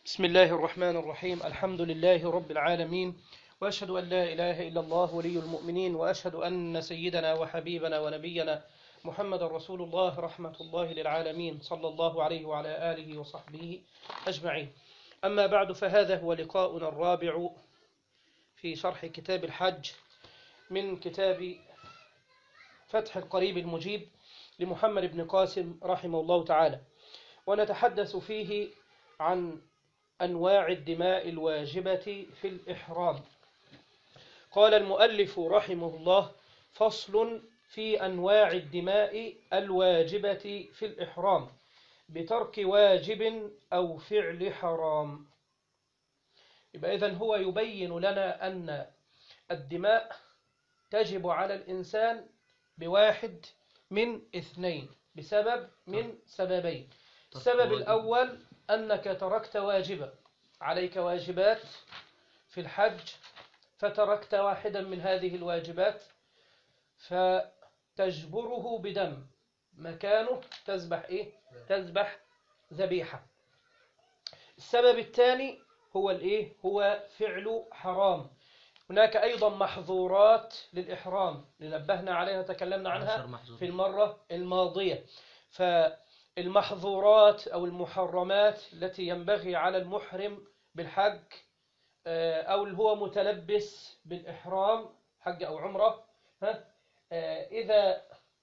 بسم الله الرحمن الرحيم الحمد لله رب العالمين وأشهد أن لا إله إلا الله ولي المؤمنين وأشهد أن سيدنا وحبيبنا ونبينا محمد رسول الله رحمة الله للعالمين صلى الله عليه وعلى آله وصحبه أجمعين أما بعد فهذا هو لقاؤنا الرابع في شرح كتاب الحج من كتاب فتح القريب المجيب لمحمد بن قاسم رحمه الله تعالى ونتحدث فيه عن أنواع الدماء الواجبة في الإحرام قال المؤلف رحمه الله فصل في أنواع الدماء الواجبة في الإحرام بترك واجب أو فعل حرام يبقى إذن هو يبين لنا أن الدماء تجب على الإنسان بواحد من اثنين بسبب من سببين السبب الأول أنك تركت واجبا عليك واجبات في الحج فتركت واحدا من هذه الواجبات فتجبره بدم مكانه تذبح إيه؟ تذبح ذبيحة السبب الثاني هو الإيه؟ هو فعل حرام هناك أيضا محظورات للإحرام لنبهنا عليها تكلمنا عنها في المرة الماضية فالمحظورات أو المحرمات التي ينبغي على المحرم بالحج أو اللي هو متلبس بالإحرام حج أو عمرة إذا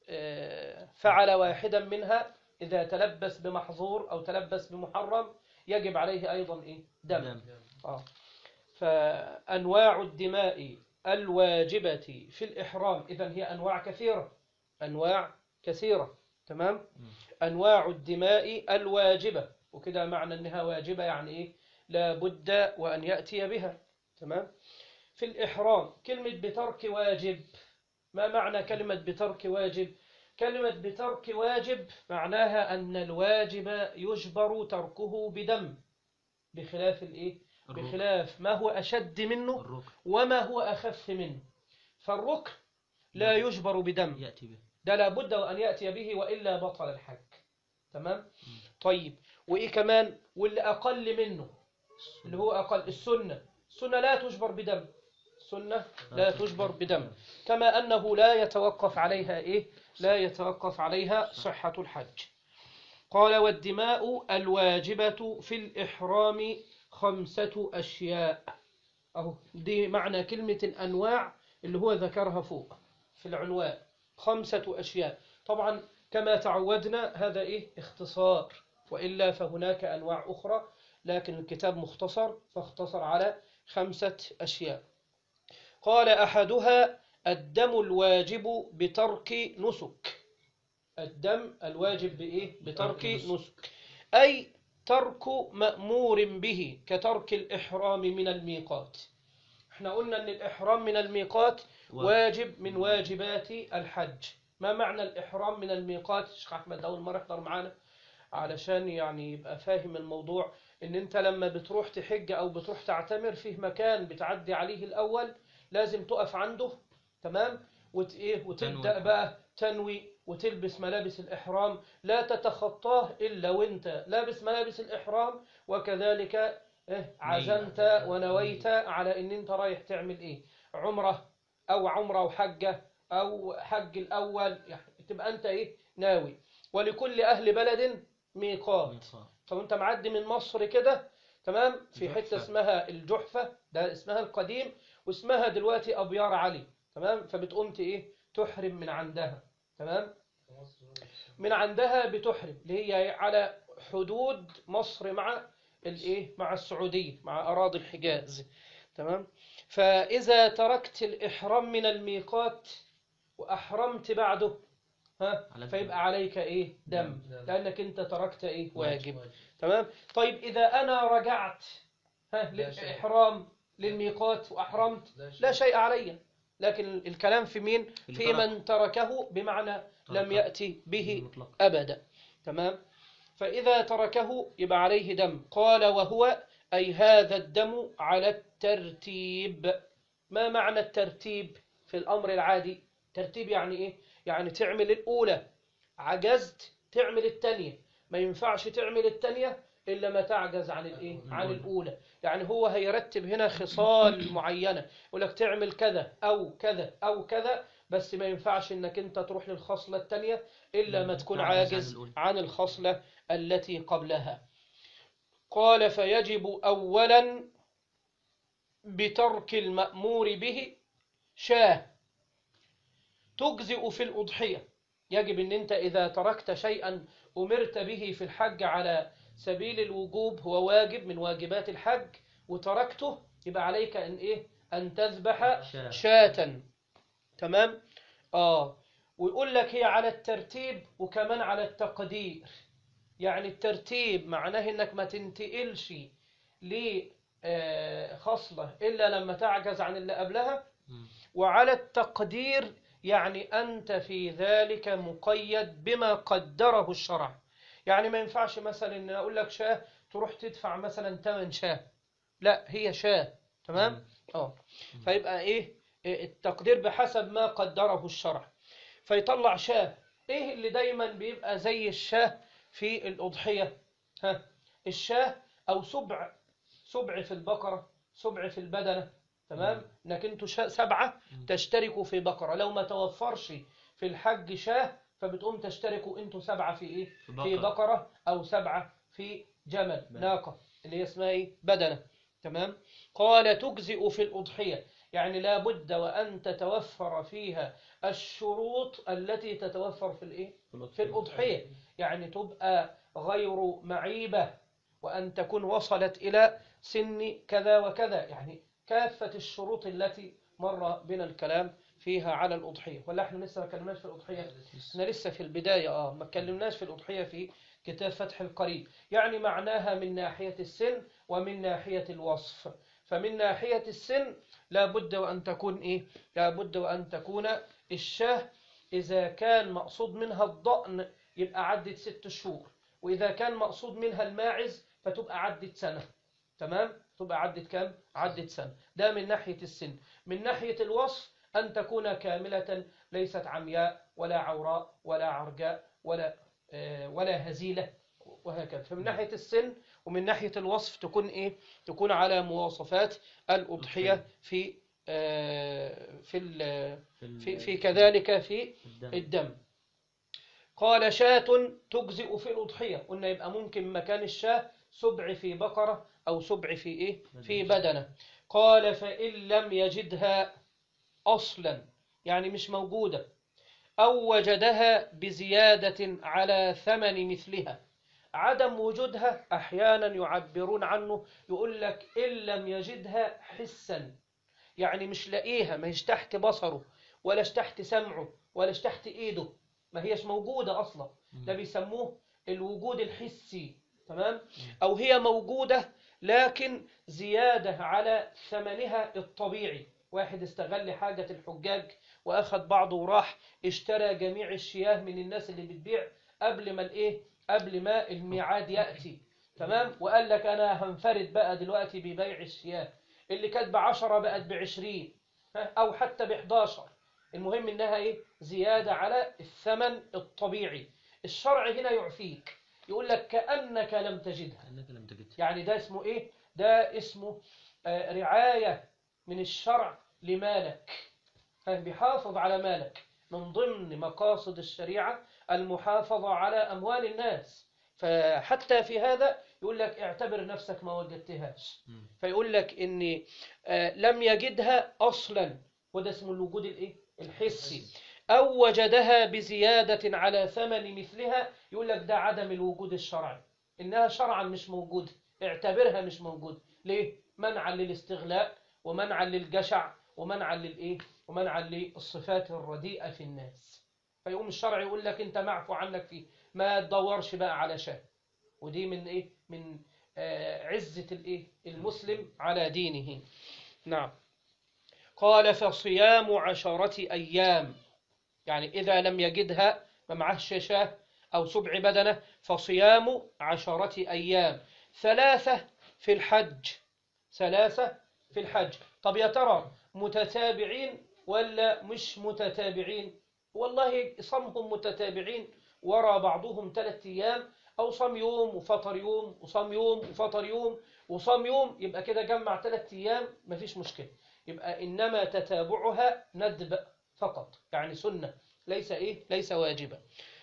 فعل واحدا منها إذا تلبس بمحظور أو تلبس بمحرم يجب عليه أيضا إيه؟ دم آه. فأنواع الدماء الواجبة في الإحرام إذن هي أنواع كثيرة أنواع كثيرة تمام أنواع الدماء الواجبة وكده معنى أنها واجبة يعني إيه لا بد وأن يأتي بها تمام في الإحرام كلمة بترك واجب ما معنى كلمة بترك واجب كلمة بترك واجب معناها أن الواجب يجبر تركه بدم بخلاف الإيه بخلاف ما هو أشد منه الركن وما هو أخف منه فالركن لا يجبر بدم يأتي به ده لابد وأن يأتي به وإلا بطل الحج تمام طيب وإيه كمان واللي أقل منه اللي هو أقل السنة السنة لا تجبر بدم السنة لا تجبر بدم كما أنه لا يتوقف عليها إيه لا يتوقف عليها صحة الحج قال والدماء الواجبة في الإحرام خمسة أشياء أهو دي معنى كلمة الأنواع اللي هو ذكرها فوق في العنوان خمسة أشياء طبعا كما تعودنا هذا إيه اختصار وإلا فهناك أنواع أخرى لكن الكتاب مختصر فاختصر على خمسة أشياء قال أحدها الدم الواجب بترك نسك الدم الواجب بإيه بترك نسك أي ترك مأمور به كترك الإحرام من الميقات احنا قلنا أن الإحرام من الميقات واجب من واجبات الحج ما معنى الإحرام من الميقات الشيخ أحمد أول مرة يحضر معانا علشان يعني يبقى فاهم الموضوع ان انت لما بتروح تحج او بتروح تعتمر فيه مكان بتعدي عليه الاول لازم تقف عنده تمام وت ايه وتبدا تنوي. بقى تنوي وتلبس ملابس الاحرام لا تتخطاه الا وانت لابس ملابس الاحرام وكذلك إيه عزمت ونويت على ان انت رايح تعمل ايه عمره او عمره وحجه او حج الاول يعني تبقى انت ايه ناوي ولكل اهل بلد ميقات ميقات. طب انت معدي من مصر كده تمام في جحفة. حته اسمها الجحفه ده اسمها القديم واسمها دلوقتي ابيار علي تمام فبتقوم ت- ايه تحرم من عندها تمام من عندها بتحرم اللي هي على حدود مصر مع الايه مع السعوديه مع اراضي الحجاز تمام فاذا تركت الاحرام من الميقات واحرمت بعده ها على الدم. فيبقى عليك ايه دم دم. لانك انت تركت ايه واجب واجب. تمام طيب إذا أنا رجعت ها لا شيء. للإحرام للميقات وأحرمت لا شيء علي لكن الكلام في مين اللي في ترك. من تركه بمعنى لم ترك. يأتي به مطلق أبدا تمام فإذا تركه يبقى عليه دم قال وهو أي هذا الدم على الترتيب ما معنى الترتيب في الأمر العادي ترتيب يعني إيه يعني تعمل الأولى عجزت تعمل الثانية ما ينفعش تعمل التانية إلا ما تعجز عن الإيه؟ عن الأولى يعني هو هيرتب هنا خصال معينة يقول لك تعمل كذا أو كذا أو كذا بس ما ينفعش إنك أنت تروح للخصلة التانية إلا ما تكون تعجز عن عاجز الأولى. عن الخصلة التي قبلها قال فيجب أولا بترك المأمور به شاه تجزئ في الأضحية يجب أن أنت إذا تركت شيئا أمرت به في الحج على سبيل الوجوب هو واجب من واجبات الحج وتركته يبقى عليك أن إيه أن تذبح شاة. شاة تمام آه ويقول لك هي على الترتيب وكمان على التقدير يعني الترتيب معناه انك ما تنتقلش لخصلة الا لما تعجز عن اللي قبلها مم. وعلى التقدير يعني أنت في ذلك مقيد بما قدره الشرع يعني ما ينفعش مثلا إن أقول لك شاه تروح تدفع مثلا 8 شاه لا هي شاه تمام اه فيبقى إيه إيه التقدير بحسب ما قدره الشرع فيطلع شاه إيه اللي دايما بيبقى زي الشاه في الأضحية ها الشاه أو سبع سبع في البقرة سبع في البدنة تمام انك انتوا شا- سبعة تشتركوا في بقرة لو ما توفرش في الحج شاه فبتقوم تشتركوا انتوا سبعة في ايه في في بقرة. بقرة او سبعة في جمل بدنة. ناقة اللي هي اسمها ايه بدنة تمام قال تجزئ في الأضحية يعني لابد وأن تتوفر فيها الشروط التي تتوفر في الايه في الأضحية يعني تبقى غير معيبة وأن تكون وصلت إلى سن كذا وكذا يعني كافة الشروط التي مر بنا الكلام فيها على الأضحية ولا احنا لسه ما اتكلمناش في الأضحية احنا لسه في البداية اه ما اتكلمناش في الأضحية في كتاب فتح القريب يعني معناها من ناحية السن ومن ناحية الوصف فمن ناحية السن لابد وأن تكون إيه لابد وأن تكون الشاه إذا كان مقصود منها الضأن يبقى عدت ست شهور وإذا كان مقصود منها الماعز فتبقى عدت سنة تمام تبقى عدت كام عدت سنة ده من ناحية السن من ناحية الوصف أن تكون كاملة ليست عمياء ولا عوراء ولا عرجاء ولا آه، ولا هزيلة وهكذا فمن ناحية السن ومن ناحية الوصف تكون إيه تكون على مواصفات الأضحية في آه، في ال- في في كذلك في الدم. الدم قال شاة تجزئ في الأضحية قلنا يبقى ممكن مكان الشاة سبع في بقرة أو سبع في إيه في بدنة قال فإن لم يجدها أصلا يعني مش موجودة أو وجدها بزيادة على ثمن مثلها عدم وجودها أحيانا يعبرون عنه يقول لك إن لم يجدها حسا يعني مش لاقيها ما هيش تحت بصره ولاش تحت سمعه ولاش تحت ايده ما هيش موجودة اصلا ده بيسموه الوجود الحسي تمام او هي موجودة لكن زيادة على ثمنها الطبيعي واحد استغل حاجة الحجاج واخد بعضه وراح اشترى جميع الشياه من الناس اللي بتبيع قبل ما الايه قبل ما الميعاد يأتي تمام وقال لك انا هنفرد بقى دلوقتي ببيع الشياه اللي كانت بعشرة بقت بعشرين ها؟ أو حتى بحداشر المهم إنها إيه زيادة على الثمن الطبيعي الشرع هنا يعفيك يقول لك كأنك لم تجدها كأنك لم تجد يعني ده اسمه إيه ده اسمه آه، رعاية من الشرع لمالك ها، بيحافظ على مالك من ضمن مقاصد الشريعة المحافظة على أموال الناس فحتى في هذا يقول لك اعتبر نفسك ما وجدتهاش مم. فيقول لك ان آه، لم يجدها اصلا وده اسمه الوجود الايه الحسي او وجدها بزياده على ثمن مثلها يقول لك ده عدم الوجود الشرعي انها شرعا مش موجوده اعتبرها مش موجوده ليه منعا للاستغلاء ومنعا للجشع ومنعا للايه ومنعا للصفات الرديئه في الناس فيقوم الشرع يقول لك انت معفو عنك فيه ما تدورش بقى على شيء ودي من ايه من آه، عزة الايه المسلم على دينه نعم قال فصيام عشرة أيام يعني إذا لم يجدها ما معهش شاه أو سبع بدنة فصيام عشرة أيام ثلاثة في الحج ثلاثة في الحج طب يا ترى متتابعين ولا مش متتابعين والله صمهم متتابعين ورا بعضهم ثلاثة أيام أو صام يوم وفطر يوم وصام يوم وفطر يوم وصام يوم يبقى كده جمع ثلاث أيام مفيش مشكلة يبقى إنما تتابعها ندب فقط يعني سنة ليس إيه ليس واجبا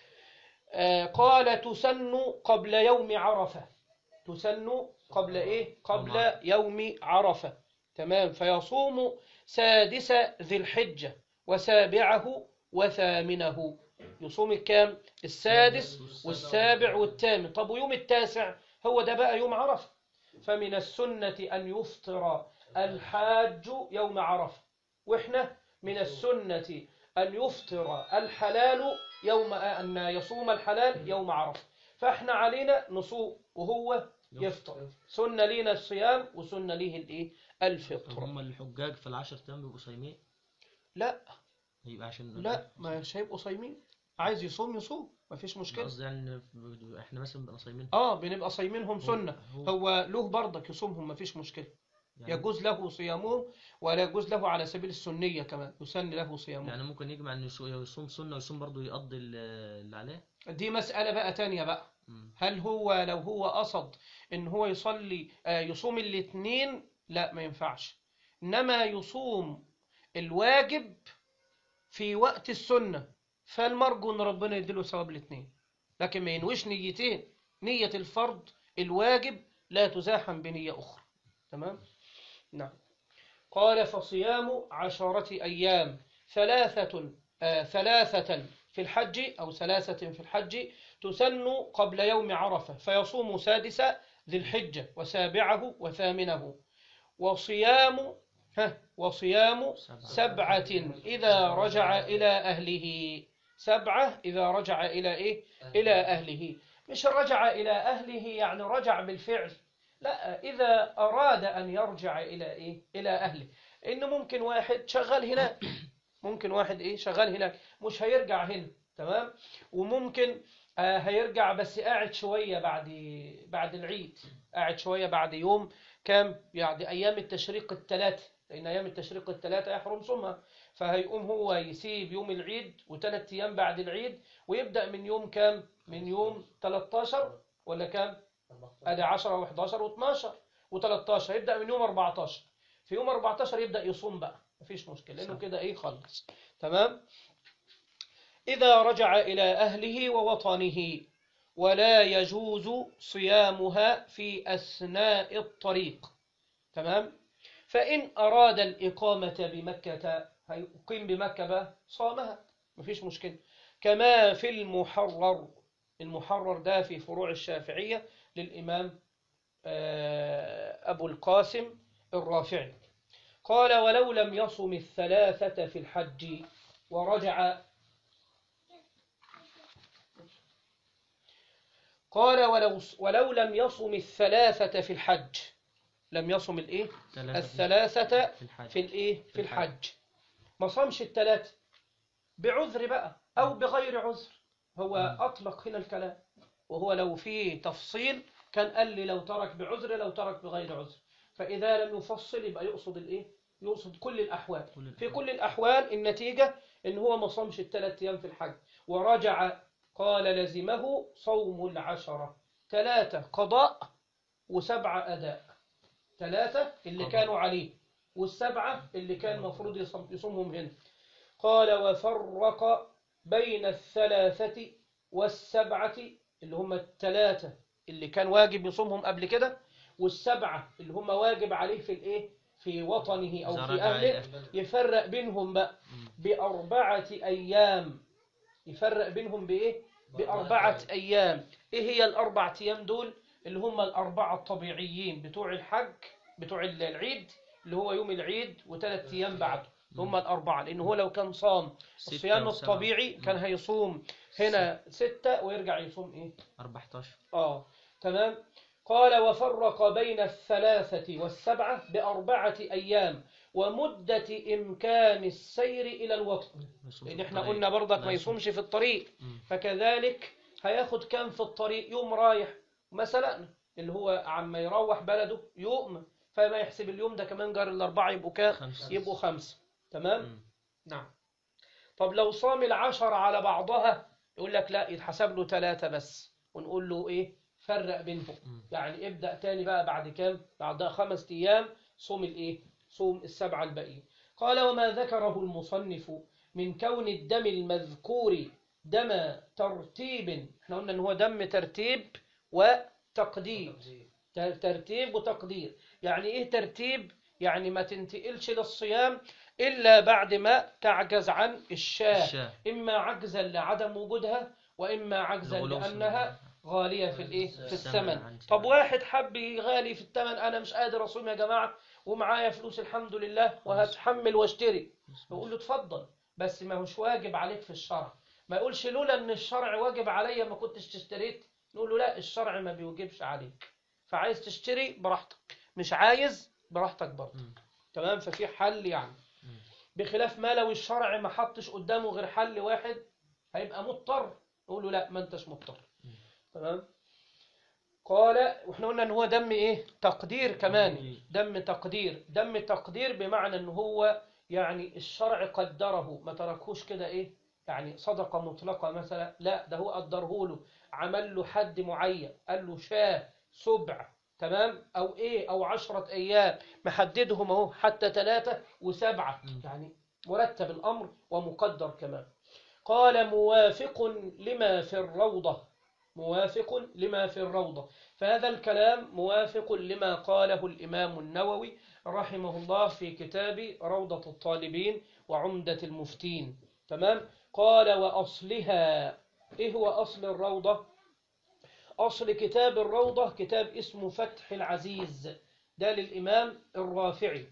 آه قال تسن قبل يوم عرفة تسن قبل إيه قبل يوم عرفة تمام فيصوم سادس ذي الحجة وسابعه وثامنه يصوم الكام السادس والسابع والثامن طب ويوم التاسع هو ده بقى يوم عرفة فمن السنة أن يفطر الحاج يوم عرفة وإحنا من السنة أن يفطر الحلال يوم أن يصوم الحلال يوم عرفة فإحنا علينا نصوم وهو يفطر سنة لينا الصيام وسنة ليه الإيه طب الفطر هم الحجاج في العشر ايام بيبقوا صايمين لا يبقى عشان لا مش هيبقوا صايمين عايز يصوم يصوم مفيش مشكلة قصدي يعني ب- احنا مثلا بنبقى صايمين اه بنبقى صايمينهم سنة هو- هو له برضك يصومهم مفيش مشكلة يعني, يجوز له صيامهم ولا يجوز له على سبيل السنية كمان يسن له صيامهم يعني ممكن يجمع انه يصو- يصوم سنه ويصوم برضه يقضي ال- اللي عليه دي مسألة بقى تانية بقى مم. هل هو لو هو قصد ان هو يصلي آه، يصوم الاثنين لا ما ينفعش انما يصوم الواجب في وقت السنة فالمرجو ان ربنا يديله ثواب الاثنين لكن ما ينويش نيتين نية الفرض الواجب لا تزاحم بنية أخرى تمام نعم قال فصيام عشرة أيام ثلاثة آه ثلاثة في الحج أو ثلاثة في الحج تسن قبل يوم عرفة فيصوم سادس ذي الحجة وسابعه وثامنه وصيام ها وصيام سبعة إذا رجع إلى أهله سبعة إذا رجع إلى إيه إلى أهله مش رجع إلى أهله يعني رجع بالفعل لا إذا أراد أن يرجع إلى إيه إلى أهله إنه ممكن واحد شغال هناك ممكن واحد إيه شغال هناك مش هيرجع هنا تمام وممكن آه هيرجع بس قاعد شوية بعد بعد العيد قاعد شوية بعد يوم كام يعني أيام التشريق الثلاثة لأن أيام التشريق الثلاثة يحرم صومها فهيقوم هو يسيب يوم العيد وثلاث أيام بعد العيد ويبدأ من يوم كام من يوم 13 ولا كام ادي 10 و11 و12 و13 يبدا من يوم 14 في يوم 14 يبدا يصوم بقى مفيش مشكله لانه صح. كده ايه خلص تمام اذا رجع الى اهله ووطنه ولا يجوز صيامها في اثناء الطريق تمام فان اراد الاقامه بمكه هيقيم بمكه بقى صامها مفيش مشكله كما في المحرر المحرر ده في فروع الشافعيه للإمام آه، أبو القاسم الرافعي قال ولو لم يصم الثلاثة في الحج ورجع قال ولو ولو لم يصم الثلاثة في الحج لم يصم الإيه ثلاثة الثلاثة في الحج في الإيه في الحج. الحج ما صامش الثلاثة بعذر بقى أو بغير عذر هو أطلق هنا الكلام وهو لو في تفصيل كان قال لي لو ترك بعذر لو ترك بغير عذر فإذا لم يفصل يبقى يقصد الإيه يقصد كل الأحوال كل في الأحوال. كل الأحوال النتيجة إن هو ما صامش الثلاث أيام في الحج ورجع قال لزمه صوم العشرة ثلاثة قضاء وسبعة أداء ثلاثة اللي قضاء. كانوا عليه والسبعة اللي كان المفروض يصوم- يصومهم هنا قال وفرق بين الثلاثة والسبعة اللي هم الثلاثة اللي كان واجب يصومهم قبل كده والسبعة اللي هم واجب عليه في الايه في وطنه او إذا في رجع اهله إلى يفرق بينهم بقى مم. بأربعة أيام يفرق بينهم بإيه؟ بأربعة أيام إيه هي الأربعة أيام دول؟ اللي هم الأربعة الطبيعيين بتوع الحج بتوع العيد اللي هو يوم العيد وثلاث أيام بعده هم الأربعة لأن هو لو كان صام ستة الصيام وسبعة. الطبيعي كان مم. هيصوم هنا ستة ويرجع يصوم إيه؟ 14 آه تمام قال وفرق بين الثلاثة والسبعة بأربعة أيام ومدة إمكان السير إلى الوطن يصوم لأن في احنا الطريق. قلنا برضك لا ما يصوم. يصومش في الطريق مم. فكذلك هياخد كام في الطريق يوم رايح مثلا اللي هو عما يروح بلده يوم فما يحسب اليوم ده كمان جار الأربعة يبقوا كام خمسة. يبقوا خمسة تمام مم. نعم طب لو صام العشر على بعضها يقول لك لا يتحسب له ثلاثة بس ونقول له ايه فرق بينهم مم. يعني ابدأ تاني بقى بعد كام بعد خمس ايام صوم الايه صوم السبعة الباقيين قال وما ذكره المصنف من كون الدم المذكور دم ترتيب احنا قلنا ان هو دم ترتيب وتقدير تر- ترتيب وتقدير يعني ايه ترتيب يعني ما تنتقلش للصيام الا بعد ما تعجز عن الشاه الشاه. اما عجزا لعدم وجودها واما عجزا الغلو في لانها غاليه في الايه في الثمن الثمن عندي. طب واحد حب يغالي في الثمن انا مش قادر اصوم يا جماعه ومعايا فلوس الحمد لله وهتحمل واشتري نقول له اتفضل بس ما هوش واجب عليك في الشرع ما يقولش لولا ان الشرع واجب عليا ما كنتش اشتريت نقول له لا الشرع ما بيوجبش عليك فعايز تشتري براحتك مش عايز براحتك برضه مم. تمام ففي حل يعني مم. بخلاف ما لو الشرع ما حطش قدامه غير حل واحد هيبقى مضطر نقول له لا ما انتش مضطر تمام قال واحنا قلنا ان هو دم ايه تقدير كمان تقدير. دم تقدير دم تقدير بمعنى ان هو يعني الشرع قدره ما تركوش كده ايه يعني صدقة مطلقة مثلا لا ده هو قدره له عمل له حد معين قال له شاه سبع تمام او ايه او عشرة ايام محددهم اهو حتى ثلاثة وسبعة مم. يعني مرتب الامر ومقدر كمان قال موافق لما في الروضة موافق لما في الروضة فهذا الكلام موافق لما قاله الإمام النووي رحمه الله في كتاب روضة الطالبين وعمدة المفتين تمام قال وأصلها إيه هو أصل الروضة أصل كتاب الروضة كتاب اسمه فتح العزيز ده للإمام الرافعي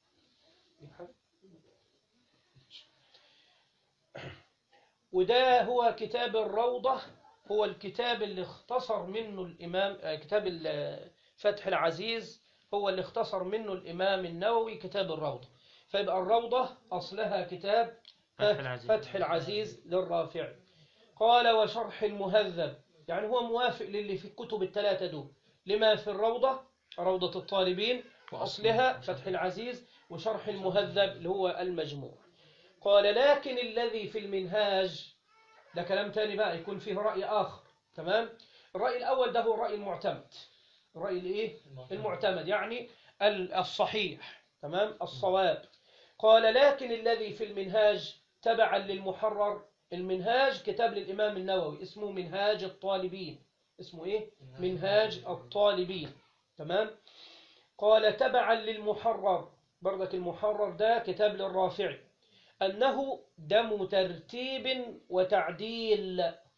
وده هو كتاب الروضة هو الكتاب اللي اختصر منه الإمام آه، كتاب ال- فتح العزيز هو اللي اختصر منه الإمام النووي كتاب الروضة فيبقى الروضة أصلها كتاب فتح العزيز. فتح العزيز للرافعي قال وشرح المهذب يعني هو موافق للي في الكتب الثلاثة دول لما في الروضة روضة الطالبين وأصلها فتح العزيز وشرح المهذب اللي هو المجموع قال لكن الذي في المنهاج ده كلام تاني بقى يكون فيه رأي آخر تمام الرأي الأول ده هو الرأي المعتمد الرأي الإيه المعتمد يعني ال- الصحيح تمام الصواب قال لكن الذي في المنهاج تبعا للمحرر المنهاج كتاب للإمام النووي اسمه منهاج الطالبين اسمه إيه منهاج الطالبين تمام قال تبعا للمحرر برضك المحرر ده كتاب للرافعي أنه دم ترتيب وتعديل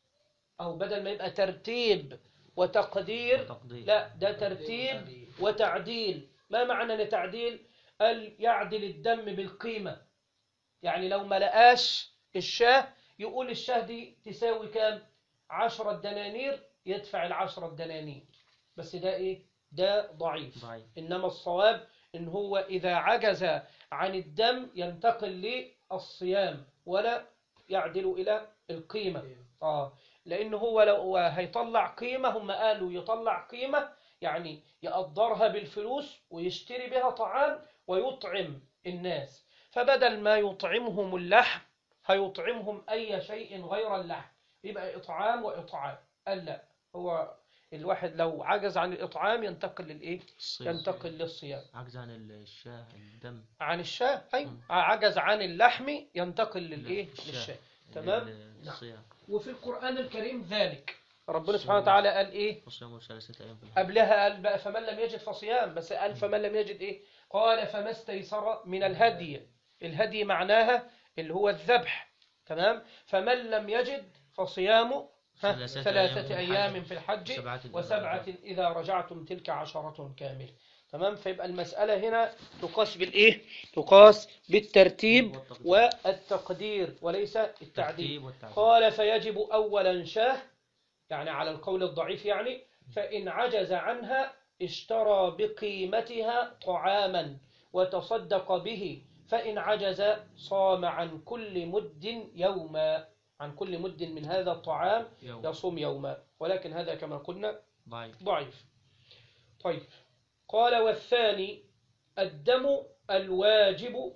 أو بدل ما يبقى ترتيب وتقدير وتقدير. لا ده ترتيب وتعديل ما معنى إن تعديل قال يعدل الدم بالقيمة يعني لو ما لقاش الشاه يقول الشاه دي تساوي كام عشرة دنانير يدفع العشرة دنانير بس ده ايه ده ضعيف ضعيف. انما الصواب ان هو اذا عجز عن الدم ينتقل للصيام ولا يعدل الى القيمة اه لان هو لو هيطلع قيمة هم قالوا يطلع قيمة يعني يقدرها بالفلوس ويشتري بها طعام ويطعم الناس فبدل ما يطعمهم اللحم هيطعمهم أي شيء غير اللحم يبقى إطعام وإطعام قال لا هو الواحد لو عجز عن الإطعام ينتقل للإيه؟ الصيام. ينتقل للصيام عجز عن الشاه الدم عن الشاه أيوة مم. عجز عن اللحم ينتقل للإيه؟ الشاه. للشاه تمام؟ لل- الصيام وفي القرآن الكريم ذلك ربنا سبحانه وتعالى قال إيه؟ وصيام ثلاثة أيام في الحج. قبلها قال بقى فمن لم يجد فصيام بس قال فمن لم يجد ايه قال فما استيسر من الهدي الهدي معناها اللي هو الذبح تمام فمن لم يجد فصيام ها، ثلاثة ثلاثة أيام أيام في الحج وسبعة إذا وسبعة رجعتم. إذا رجعتم تلك عشرة كاملة تمام فيبقى المسألة هنا تقاس بالإيه تقاس بالترتيب والتقدير وليس التعديل الترتيب والتعديل. قال فيجب أولا شاه يعني على القول الضعيف يعني فإن عجز عنها اشترى بقيمتها طعاما وتصدق به فإن عجز صام عن كل مد يوما عن كل مد من هذا الطعام يوم. يصوم يوما ولكن هذا كما قلنا ضعيف ضعيف طيب قال والثاني الدم الواجب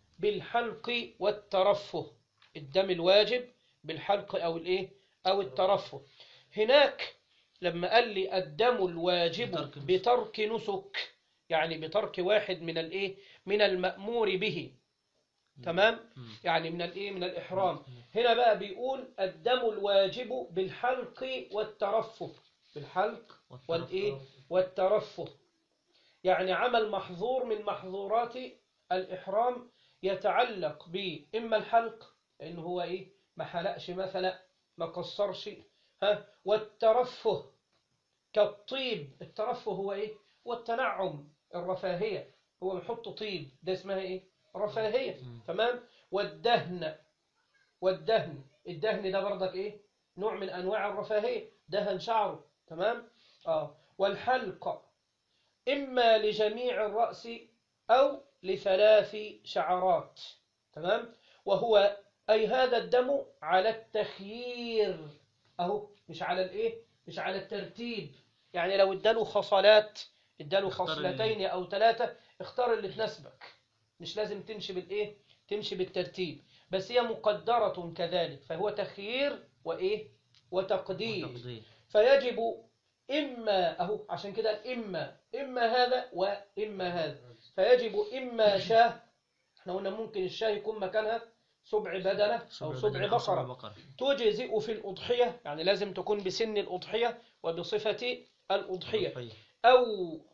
بالحلق والترفه الدم الواجب بالحلق أو الإيه أو الترفه هناك لما قال لي الدم الواجب بترك نسك. بترك نسك يعني بترك واحد من الايه من المأمور به تمام مم. يعني من الايه من الإحرام هنا بقى بيقول الدم الواجب بالحلق والترفه بالحلق والايه والترفه يعني عمل محظور من محظورات الإحرام يتعلق بإما الحلق لأنه هو إيه ما حلقش مثلا ما قصرش ها والترفه كالطيب الترفه هو إيه والتنعم الرفاهية هو بيحط طيب ده اسمها إيه رفاهية مم. تمام والدهن والدهن الدهن ده برضك إيه نوع من أنواع الرفاهية دهن شعره تمام آه والحلق إما لجميع الرأس أو لثلاث شعرات تمام وهو أي هذا الدم على التخيير أهو مش على الإيه مش على الترتيب يعني لو اداله خصلات اداله اختار خصلتين أو ثلاثة اختار اللي تناسبك مش لازم تمشي بالإيه تمشي بالترتيب بس هي مقدرة كذلك فهو تخيير وإيه وتقدير وتقدير. فيجب إما أهو عشان كده إما إما هذا وإما هذا فيجب إما شاه احنا قلنا ممكن الشاه يكون مكانها سبع بدنة أو سبع بدنة أو سبع بقرة بقرة تجزئ في الأضحية يعني لازم تكون بسن الأضحية وبصفة الأضحية أضحية. أو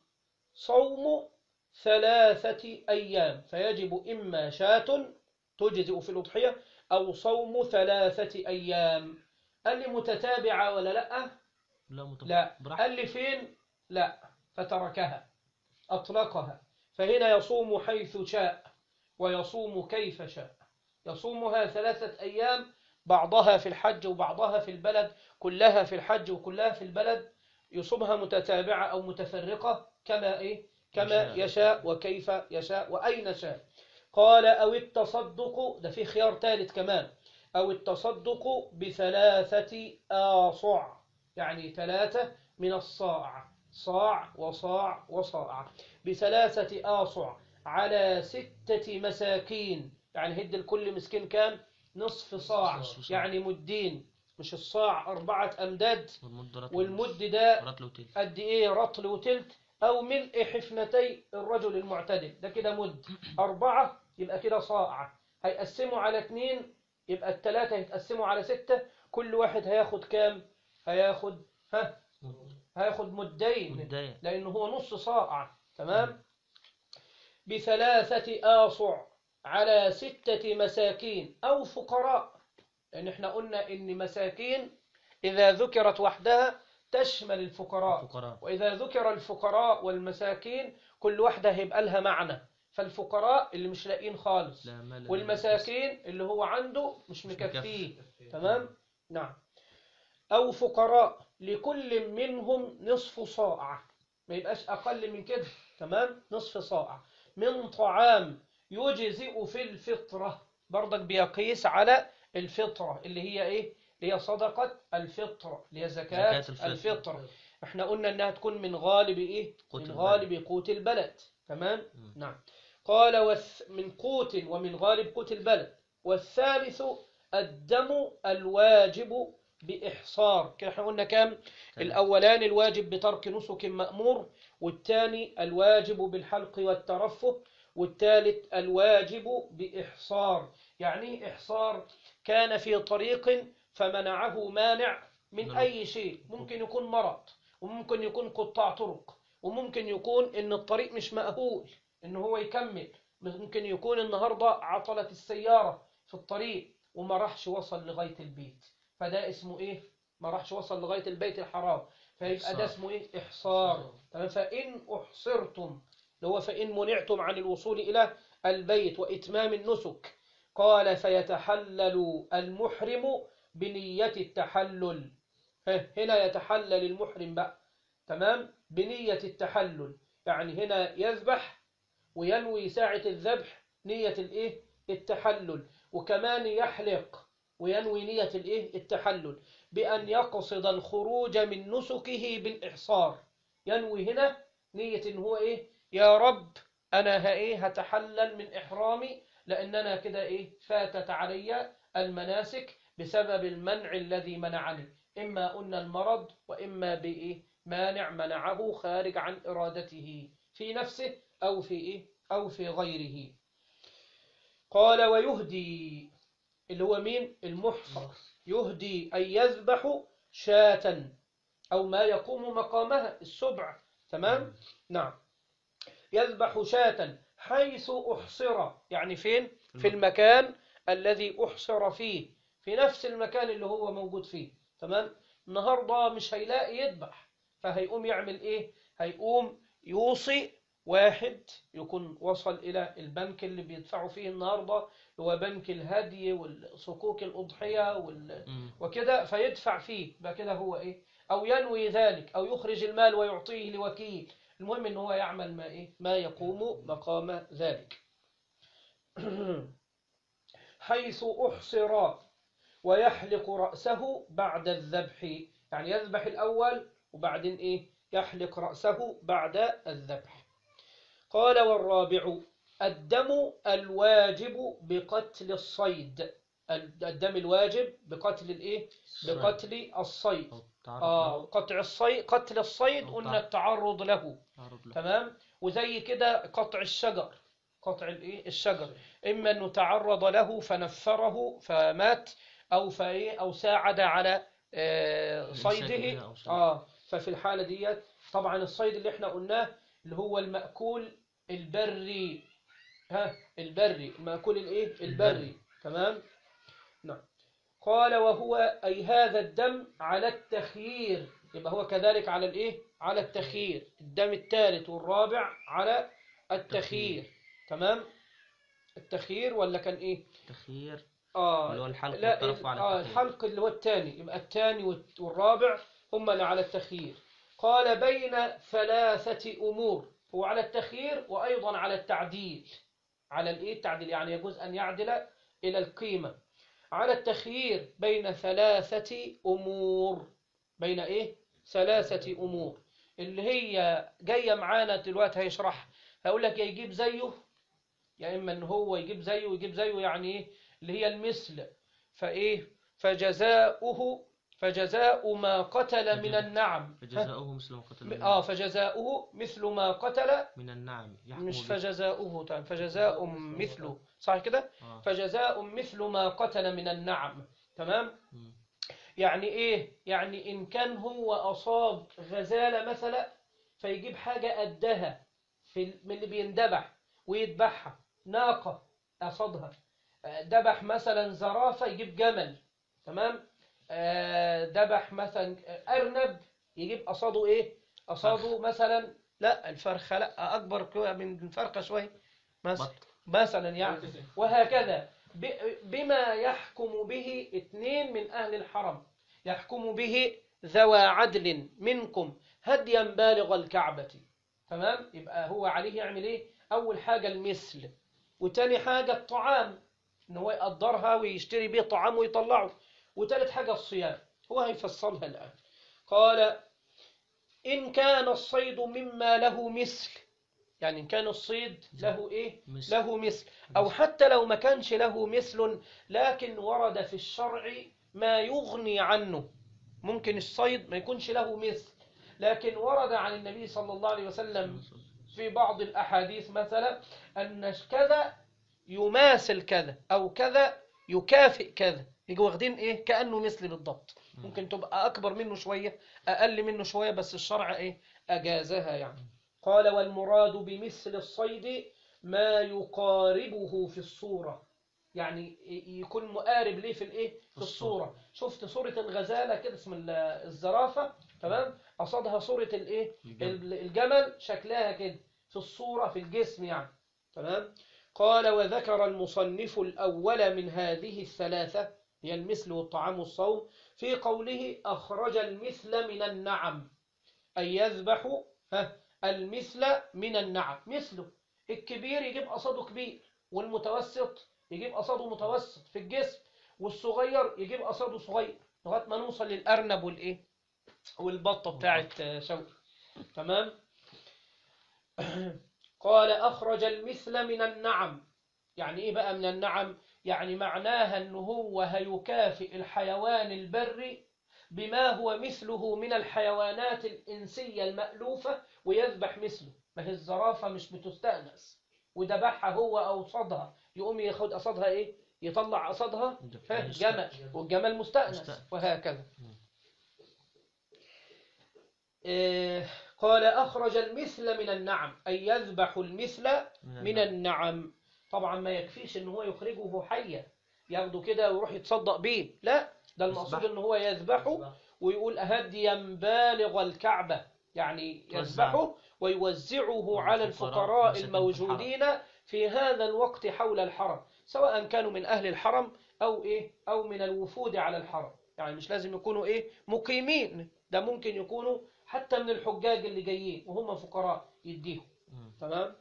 صوم ثلاثة أيام فيجب إما شاة تجزئ في الأضحية أو صوم ثلاثة أيام قال لي متتابعة ولا لأ لا متفق لا براحته. قال لي فين لا فتركها أطلقها فهنا يصوم حيث شاء ويصوم كيف شاء يصومها ثلاثة أيام بعضها في الحج وبعضها في البلد كلها في الحج وكلها في البلد يصومها متتابعة أو متفرقة كما إيه كما يشاء. يشاء وكيف يشاء وأين شاء قال أو التصدق ده في خيار ثالث كمان أو التصدق بثلاثة آصع يعني ثلاثة من الصاع صاع وصاع وصاع بثلاثة آصع على ستة مساكين يعني هد الكل مسكين كام نصف صاع نصف صاع. يعني مدين مش الصاع أربعة أمداد والمد رطل والمد ده رطل وتلت قد ايه رطل وتلت او ملء حفنتي الرجل المعتدل ده كده مد أربعة يبقى كده صاع هيقسموا على اتنين يبقى التلاتة هيتقسموا على ستة كل واحد هياخد كام هياخد ها هياخد مدين مداية لأنه هو نص صاع تمام بثلاثة آصع على ستة مساكين أو فقراء لأن احنا قلنا إن مساكين إذا ذكرت وحدها تشمل الفقراء فقراء وإذا ذكر الفقراء والمساكين كل واحدة هيبقى لها معنى فالفقراء اللي مش لاقين خالص لا مال والمساكين اللي هو عنده مش مش مكفيه تمام نعم أو فقراء لكل منهم نصف صاع ما يبقاش أقل من كده تمام نصف صاع من طعام يجزئ في الفطرة برضك بيقيس على الفطرة اللي هي إيه اللي هي صدقة الفطرة اللي هي زكاة, زكاة الفطر. الفطر احنا قلنا انها تكون من غالب ايه قوت من البلد. غالب قوت البلد تمام مم. نعم قال والث... من قوت ومن غالب قوت البلد والثالث الدم الواجب بإحصار كده احنا قلنا كام الأولان الواجب بترك نسك مأمور والثاني الواجب بالحلق والترفه والثالث الواجب بإحصار يعني إيه إحصار كان في طريق فمنعه مانع من نعم. أي شيء ممكن يكون مرض وممكن يكون قطاع طرق وممكن يكون إن الطريق مش مأهول إن هو يكمل ممكن يكون النهاردة عطلت السيارة في الطريق وما راحش وصل لغاية البيت فده اسمه إيه ما راحش وصل لغاية البيت الحرام فيبقى ده إحصار. اسمه إيه إحصار تمام فإن أحصرتم اللي هو فإن منعتم عن الوصول إلى البيت وإتمام النسك قال فيتحلل المحرم بنية التحلل ها، هنا يتحلل المحرم بقى تمام بنية التحلل يعني هنا يذبح وينوي ساعة الذبح نية الايه التحلل وكمان يحلق وينوي نية الايه التحلل بأن يقصد الخروج من نسكه بالإحصار ينوي هنا نية ان هو ايه يا رب انا ها ايه هتحلل من احرامي لان انا كده ايه فاتت علي المناسك بسبب المنع الذي منعني إما قلنا المرض وإما بإيه مانع منعه خارج عن إرادته في نفسه أو في إيه أو في غيره قال ويهدي اللي هو مين المحصر يهدي أن يذبح شاة أو ما يقوم مقامها السبع تمام نعم يذبح شاة حيث أحصر يعني فين في المكان الذي أحصر فيه في نفس المكان اللي هو موجود فيه تمام النهاردة مش هيلاقي يذبح فهيقوم يعمل إيه هيقوم يوصي واحد يكون وصل إلى البنك اللي بيدفعوا فيه النهاردة هو بنك الهدي والصكوك الأضحية وال... مم. وكده فيدفع فيه يبقى كده هو إيه أو ينوي ذلك أو يخرج المال ويعطيه لوكيل المهم إن هو يعمل ما إيه ما يقوم مقام ذلك حيث أحصر ويحلق رأسه بعد الذبح يعني يذبح الأول وبعدين إيه يحلق رأسه بعد الذبح قال والرابع الدم الواجب بقتل الصيد الدم الواجب بقتل الإيه بقتل الصيد أو التعرض آه له. قطع الصيد قتل الصيد أو قلنا تعرض. التعرض له التعرض له. تمام وزي كده قطع الشجر قطع الايه الشجر اما انه تعرض له فنفره فمات او فايه او ساعد على آه، الإمساك صيده بها أو شيء. اه ففي الحاله ديت طبعا الصيد اللي احنا قلناه اللي هو المأكول البري ها البري المأكول الايه البري تمام نعم قال وهو أي هذا الدم على التخيير يبقى هو كذلك على الإيه؟ على التخيير الدم الثالث والرابع على التخيير تمام التخيير ولا كان إيه تخيير آه اللي هو الحلق لا والطرف على آه التخيير. الحلق اللي هو الثاني يبقى الثاني والت- والرابع هم اللي على التخيير قال بين ثلاثة أمور هو على التخيير وأيضا على التعديل على الإيه التعديل يعني يجوز أن يعدل إلى القيمة على التخيير بين ثلاثة أمور بين إيه ثلاثة أمور اللي هي جاية معانا دلوقتي هيشرح هقول لك يا يجيب زيه يا إما إن هو يجيب زيه ويجيب زيه يعني إيه اللي هي المثل فإيه فجزاؤه فجزاء ما قتل من فجزاء. النعم فجزاؤه مثل ما قتل من, آه فجزاؤه مثل ما قتل من النعم يحكم مش به. فجزاؤه طيب فجزاء مثله صح كده آه. فجزاء مثل ما قتل من النعم تمام مم. يعني ايه يعني ان كان هو اصاب غزالة مثلا فيجيب حاجة قدها في ال- من اللي بيندبح ويذبحها ناقة قصدها آه، ذبح مثلا زرافة يجيب جمل تمام آه، ذبح مثلا أرنب يجيب قصاده إيه قصاده مثلا لا الفرخة لا أكبر كو- من الفرخة شوية مثلا بط. مثلا يعني وهكذا ب- بما يحكم به اثنين من أهل الحرم يحكم به ذوى عدل منكم هديا بالغ الكعبة تمام يبقى هو عليه يعمل ايه أول حاجة المثل وتاني حاجة الطعام إن هو يقدرها ويشتري بيه طعام ويطلعه وتالت حاجة الصيام هو هيفصلها الآن قال إن كان الصيد مما له مثل يعني إن كان الصيد له إيه مثل. له مثل أو حتى لو ما كانش له مثل لكن ورد في الشرع ما يغني عنه ممكن الصيد ما يكونش له مثل لكن ورد عن النبي صلى الله عليه وسلم في بعض الأحاديث مثلا أن كذا يماثل كذا أو كذا يكافئ كذا يجوا واخدين إيه كأنه مثل بالضبط ممكن تبقى أكبر منه شوية أقل منه شوية بس الشرع إيه أجازها يعني قال والمراد بمثل الصيد ما يقاربه في الصورة يعني ي- يكون مقارب ليه في الايه في الصورة شفت صورة الغزالة كده اسم ال- الزرافة تمام قصدها صورة الايه الجمل. ال- الجمل شكلها كده في الصورة في الجسم يعني تمام قال وذكر المصنف الأول من هذه الثلاثة هي المثل والطعام والصوم في قوله أخرج المثل من النعم أي يذبح ها المثل من النعم مثله الكبير يجيب قصاده كبير والمتوسط يجيب قصاده متوسط في الجسم والصغير يجيب قصاده صغير لغايه ما نوصل للارنب والايه والبطه بتاعت آه، شوقي تمام قال اخرج المثل من النعم يعني ايه بقى من النعم يعني معناها ان هو هيكافئ الحيوان البري بما هو مثله من الحيوانات الإنسية المألوفة ويذبح مثله ما هي الزرافة مش بتستأنس وذبحها هو أو صدها يقوم ياخد قصدها إيه يطلع قصدها ها، جمل والجمل مستأنس مستأنس. وهكذا مم. إيه، قال أخرج المثل من النعم أي يذبح المثل من النعم. النعم طبعا ما يكفيش ان هو يخرجه حيا ياخده كده ويروح يتصدق بيه لا ده المقصود يذبح. ان هو يذبحه ويقول أهديا بالغ الكعبة يعني توزع. يذبحه ويوزعه على الفقراء الفقراء مساكين في الموجودين في هذا الوقت حول الحرم سواء كانوا من أهل الحرم أو إيه أو من الوفود على الحرم يعني مش لازم يكونوا إيه مقيمين ده ممكن يكونوا حتى من الحجاج اللي جايين وهم فقراء يديهم مم. تمام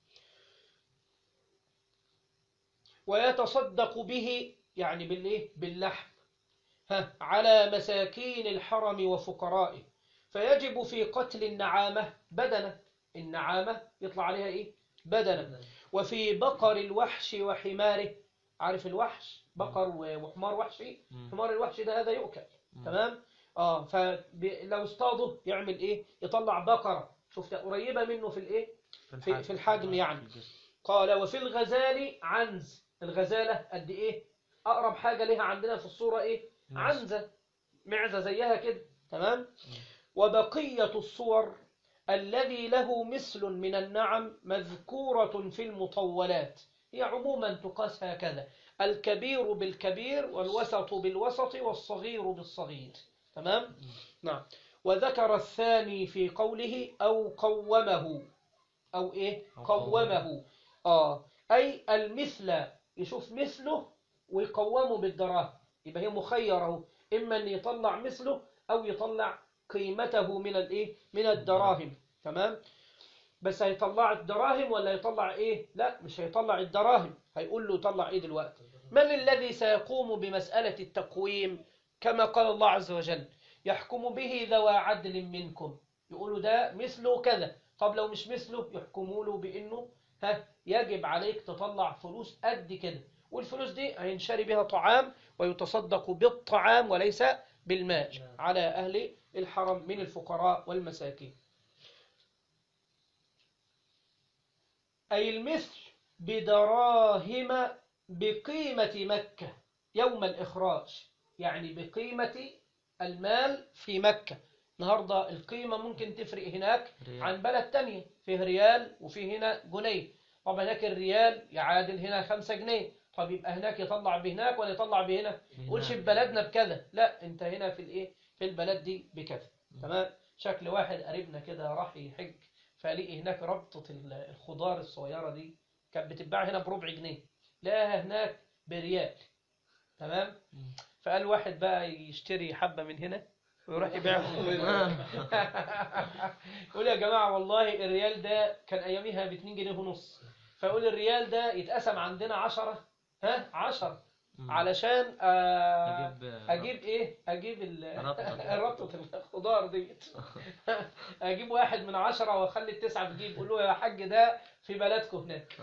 ويتصدق به يعني بالايه باللحم ها على مساكين الحرم وفقرائه فيجب في قتل النعامة بدنة النعامة يطلع عليها ايه بدنة وفي بقر الوحش وحماره عارف الوحش بقر وحمار وحشي مم. حمار الوحش ده هذا يؤكل مم. تمام اه فلو اصطاده يعمل ايه يطلع بقرة شفت قريبة منه في الايه في- في الحجم يعني. في الجسم. قال وفي الغزال عنز الغزالة قد ايه اقرب حاجة لها عندنا في الصورة ايه معزة. عنزة معزة زيها كده تمام وبقية الصور الذي له مثل من النعم مذكورة في المطولات هي عموما تقاس هكذا الكبير بالكبير والوسط بالوسط والصغير بالصغير تمام نعم وذكر الثاني في قوله أو قومه أو إيه أو قومه آه أي المثل يشوف مثله ويقومه بالدراهم يبقى هي مخيرة إما أن يطلع مثله أو يطلع قيمته من الإيه من الدراهم تمام بس هيطلع الدراهم ولا يطلع إيه لا مش هيطلع الدراهم هيقول له طلع إيه دلوقتي من الذي سيقوم بمسألة التقويم كما قال الله عز وجل يحكم به ذوى عدل منكم يقولوا ده مثله كذا طب لو مش مثله يحكموا له بأنه ها يجب عليك تطلع فلوس قد كده والفلوس دي هينشري بها طعام ويتصدق بالطعام وليس بالمال نعم. على أهل الحرم من الفقراء والمساكين أي المثل بدراهم بقيمة مكة يوم الإخراج يعني بقيمة المال في مكة النهاردة القيمة ممكن تفرق هناك ريال. عن بلد تانية فيه ريال وفيه هنا جنيه طب هناك الريال يعادل هنا خمسة جنيه طب يبقى هناك يطلع بهناك ولا يطلع بهنا قولش في بلدنا بكذا لا انت هنا في الايه في البلد دي بكذا تمام شكل واحد قريبنا كده راح يحج فلقي هناك ربطة ال- الخضار الصغيرة دي كانت بتتباع هنا بربع جنيه لقاها هناك بريال تمام مم. فقال واحد بقى يشتري حبة من هنا ويروح يبيعهم يقول يا جماعة والله الريال ده كان أياميها ب 2 جنيه ونص فيقول الريال ده يتقسم عندنا 10 ها 10 مم. علشان آه، أجيب اجيب ايه اجيب ال- ربطة. ربطة الخضار ديت اجيب واحد من عشرة واخلي التسعة تجيب قول له يا حاج ده في بلدكم هناك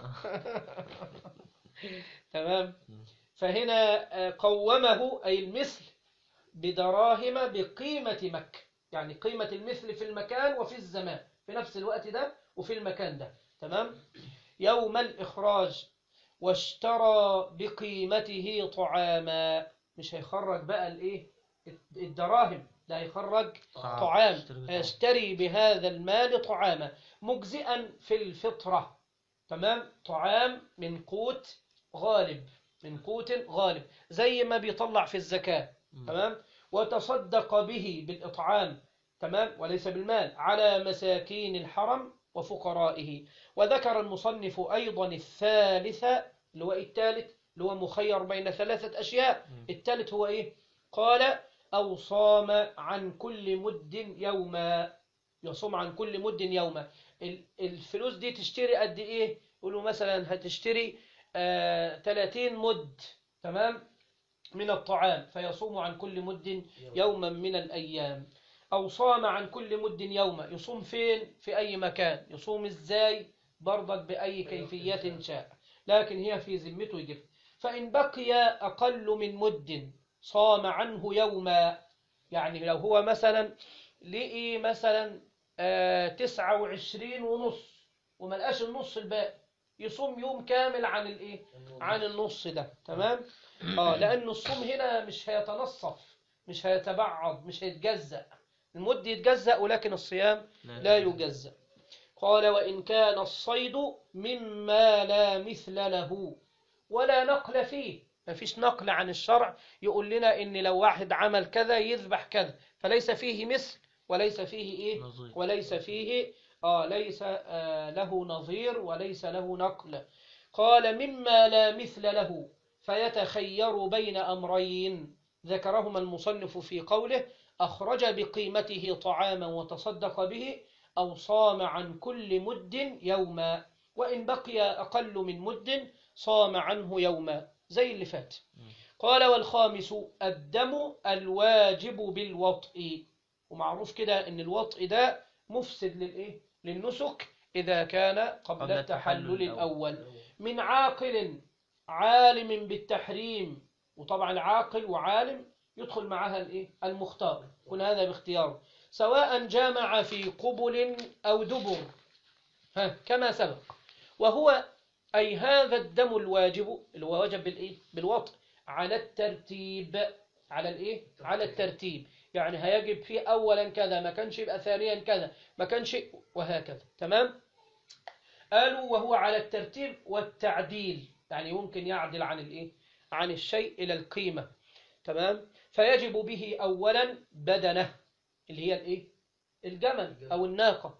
تمام مم. فهنا آه، قومه أي المثل بدراهم بقيمة مكة يعني قيمة المثل في المكان وفي الزمان في نفس الوقت ده وفي المكان ده تمام يوم الإخراج واشترى بقيمته طعاما مش هيخرج بقى الايه الدراهم ده هيخرج طعام. طعام يشتري بطعام. هيشتري بهذا المال طعاما مجزئا في الفطرة تمام طعام من قوت غالب من قوت غالب زي ما بيطلع في الزكاة مم. تمام وتصدق به بالإطعام تمام وليس بالمال على مساكين الحرم وفقرائه وذكر المصنف أيضا الثالث اللي هو إيه الثالث اللي هو مخير بين ثلاثة أشياء مم. الثالث هو إيه قال أو صام عن كل مد يوما يصوم عن كل مد يوما ال- الفلوس دي تشتري قد إيه يقولوا مثلا هتشتري آه 30 مد تمام من الطعام فيصوم عن كل مد يوما من الأيام أو صام عن كل مد يوما يصوم فين في أي مكان يصوم إزاي برضك بأي كيفية شاء لكن هي في ذمته يجب فإن بقي أقل من مد صام عنه يوما يعني لو هو مثلا لقي مثلا آه تسعة وعشرين ونص وملقاش النص الباقي يصوم يوم كامل عن الايه عن النص ده تمام اه لان الصوم هنا مش هيتنصف مش هيتبعض مش هيتجزأ المد يتجزأ ولكن الصيام لا يجزأ قال وإن كان الصيد مما لا مثل له ولا نقل فيه ما فيش نقل عن الشرع يقول لنا إن لو واحد عمل كذا يذبح كذا فليس فيه مثل وليس فيه إيه نظير. وليس فيه آه ليس آه له نظير وليس له نقل قال مما لا مثل له فيتخير بين أمرين ذكرهما المصنف في قوله أخرج بقيمته طعاما وتصدق به أو صام عن كل مد يوما وإن بقي أقل من مد صام عنه يوما زي اللي فات قال والخامس الدم الواجب بالوطء ومعروف كده ان الوطء ده مفسد للايه للنسك اذا كان قبل, قبل التحلل التحلل الاول من عاقل عالم بالتحريم وطبعا عاقل وعالم يدخل معها الايه المختار يكون هذا باختياره سواء جامع في قبل او دبر ها كما سبق وهو اي هذا الدم الواجب اللي هو واجب بالايه بالوطء على الترتيب على الايه على الترتيب يعني هيجب فيه اولا كذا ما كانش يبقى ثانيا كذا ما كانش وهكذا تمام قالوا وهو على الترتيب والتعديل يعني يمكن يعدل عن الايه عن الشيء الى القيمه تمام فيجب به اولا بدنه اللي هي الايه الجمل او الناقه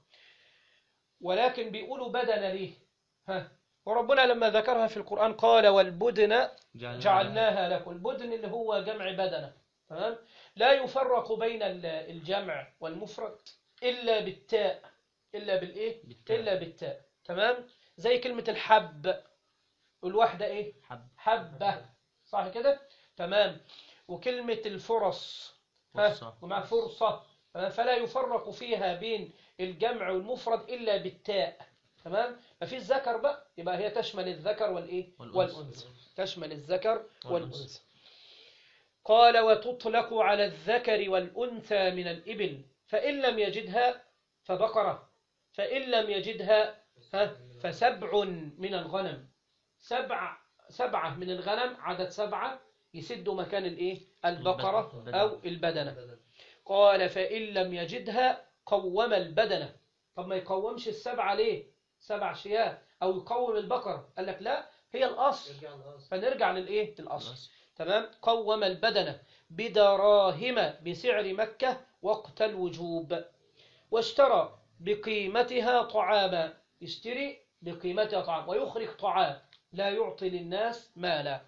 ولكن بيقولوا بدنه ليه ها وربنا لما ذكرها في القرآن قال والبدن جعلناها لكم البدن اللي هو جمع بدنة تمام لا يفرق بين ال- الجمع والمفرد إلا بالتاء إلا بالإيه بالتاء. إلا بالتاء تمام زي كلمة الحب والواحدة إيه حب حبة صح كده تمام وكلمة الفرص ها؟ فرصة. ومع فرصة تمام؟ فلا يفرق فيها بين الجمع والمفرد إلا بالتاء تمام مفيش ذكر بقى يبقى هي تشمل الذكر والإيه والأنثى. والأنثى تشمل الذكر والأنثى. والأنثى قال وتطلق على الذكر والأنثى من الإبل فإن لم يجدها فبقرة فإن لم يجدها ها فسبع من الغنم سبع سبعة من الغنم عدد سبعة يسدوا مكان الإيه البقرة البدنة. أو البدنة قال فإن لم يجدها قوم البدنة طب ما يقومش السبعة ليه سبع شياه أو يقوم البقرة قال لك لا هي الأصل فنرجع للإيه للأصل تمام قوم البدنة بدراهم بسعر مكة وقت الوجوب واشترى بقيمتها طعاما يشتري بقيمتها طعام ويخرج طعام لا يعطي للناس مالا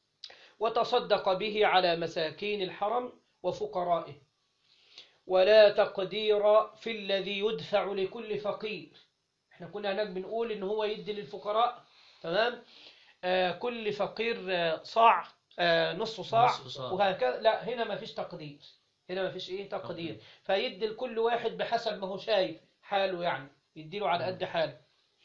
وتصدق به على مساكين الحرم وفقرائه ولا تقدير في الذي يدفع لكل فقير احنا كنا هناك بنقول ان هو يدي للفقراء تمام آه كل فقير آه صاع آه نص صاع نصف صاع. وهكذا لا هنا ما فيش تقدير هنا ما فيش ايه تقدير فيدي لكل واحد بحسب ما هو شايف حاله يعني يديله على قد حاله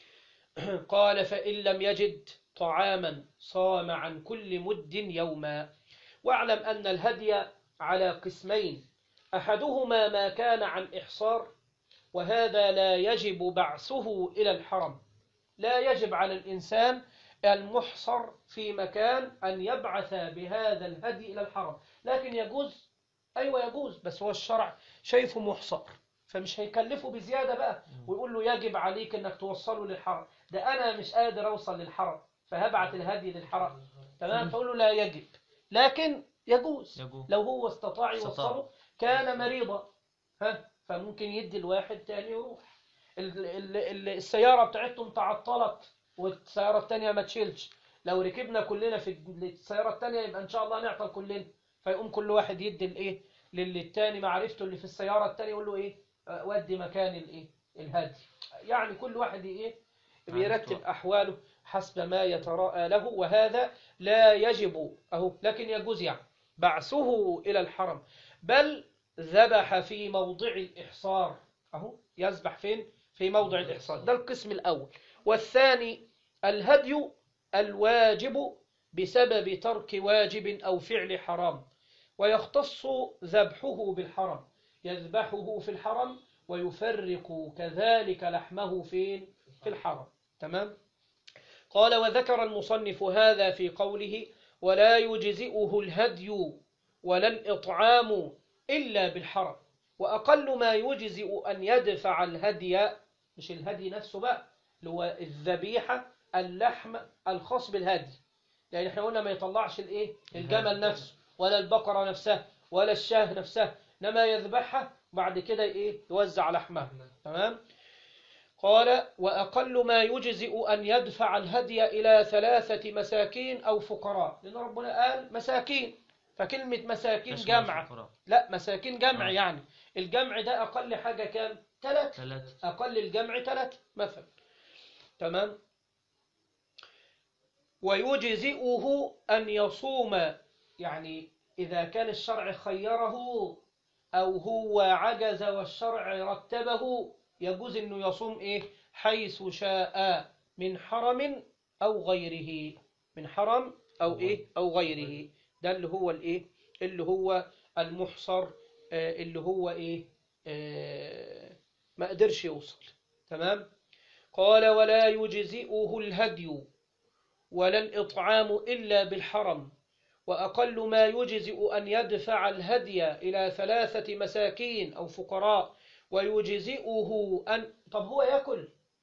قال فإن لم يجد طعاما صام عن كل مد يوما واعلم أن الهدي على قسمين أحدهما ما كان عن إحصار وهذا لا يجب بعثه إلى الحرم لا يجب على الإنسان المحصر في مكان أن يبعث بهذا الهدي إلى الحرم لكن يجوز أيوة يجوز بس هو الشرع شايفه محصر فمش هيكلفه بزيادة بقى ويقول له يجب عليك أنك توصله للحرم ده أنا مش قادر أوصل للحرم فهبعت الهدي للحرم تمام فأقول له لا يجب لكن يجوز يجوز. لو هو استطاع استطاع. يوصله كان مريضا ها فممكن يدي الواحد تاني يروح ال- ال- ال- السيارة بتاعتهم تعطلت والسيارة التانية ما تشيلش لو ركبنا كلنا في السيارة التانية يبقى إن شاء الله نعطل كلنا فيقوم كل واحد يدي الإيه للتاني معرفته اللي في السيارة التانية يقول له إيه آه، ودي مكان الإيه الهدي يعني كل واحد إيه بيرتب عنده. أحواله حسب ما يتراءى له وهذا لا يجب أهو لكن يجوز يعني بعثه إلى الحرم بل ذبح في موضع الإحصار أهو يذبح فين في موضع الإحصار ده القسم الأول والثاني الهدي الواجب بسبب ترك واجب أو فعل حرام ويختص ذبحه بالحرم يذبحه في الحرم ويفرق كذلك لحمه فين في الحرم تمام قال وذكر المصنف هذا في قوله ولا يجزئه الهدي ولا الإطعام إلا بالحرم وأقل ما يجزئ أن يدفع الهدي مش الهدي نفسه بقى اللي هو الذبيحة اللحم الخاص بالهدي لأن احنا قلنا ما يطلعش الايه الجمل نفسه ولا البقرة نفسها ولا الشاه نفسها إنما يذبحها بعد كده ايه يوزع لحمها تمام قال وأقل ما يجزئ أن يدفع الهدي إلى ثلاثة مساكين أو فقراء لأن ربنا قال مساكين فكلمة مساكين تشمل جمع الفقراء. لا مساكين جمع آه. يعني الجمع ده أقل حاجة كام ثلاث ثلاثة أقل الجمع ثلاث مثلا تمام ويجزئه أن يصوم يعني إذا كان الشرع خيره أو هو عجز والشرع رتبه يجوز أنه يصوم إيه حيث شاء من حرم أو غيره من حرم أو إيه أو غيره ده اللي هو الإيه اللي هو المحصر آه، اللي هو إيه آه، ما قدرش يوصل تمام قال ولا يجزئه الهدي ولا الإطعام إلا بالحرم وأقل ما يجزئ أن يدفع الهدي إلى ثلاثة مساكين أو فقراء ويجزئه أن طب هو يأكل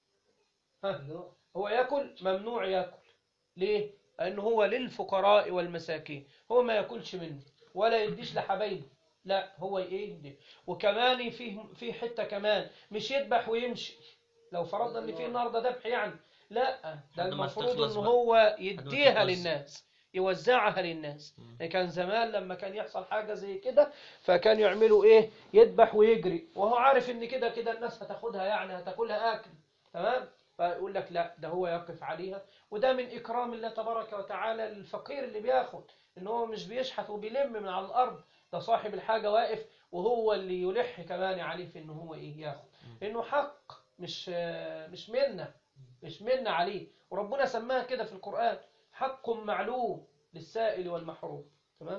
ها هو يأكل ممنوع يأكل ليه؟ لأنه هو للفقراء والمساكين هو ما يأكلش منه ولا يديش لحبايبه لا هو ايه يدي. وكمان في في حته كمان مش يذبح ويمشي لو فرضنا ان في النهارده ذبح يعني لا ده لحد ما المفروض تخلص ان بقى. هو يديها تخلص. للناس يوزعها للناس مم. يعني كان زمان لما كان يحصل حاجه زي كده فكان يعملوا ايه يذبح ويجري وهو عارف ان كده كده الناس هتاخدها يعني هتاكلها اكل تمام فيقول لك لا ده هو يقف عليها وده من اكرام الله تبارك وتعالى للفقير اللي بياخد ان هو مش بيشحت وبيلم من على الارض ده صاحب الحاجه واقف وهو اللي يلح كمان عليه في ان هو ايه ياخد انه حق مش آه، مش منه مش منه عليه وربنا سماها كده في القرآن حق معلوم للسائل والمحروم تمام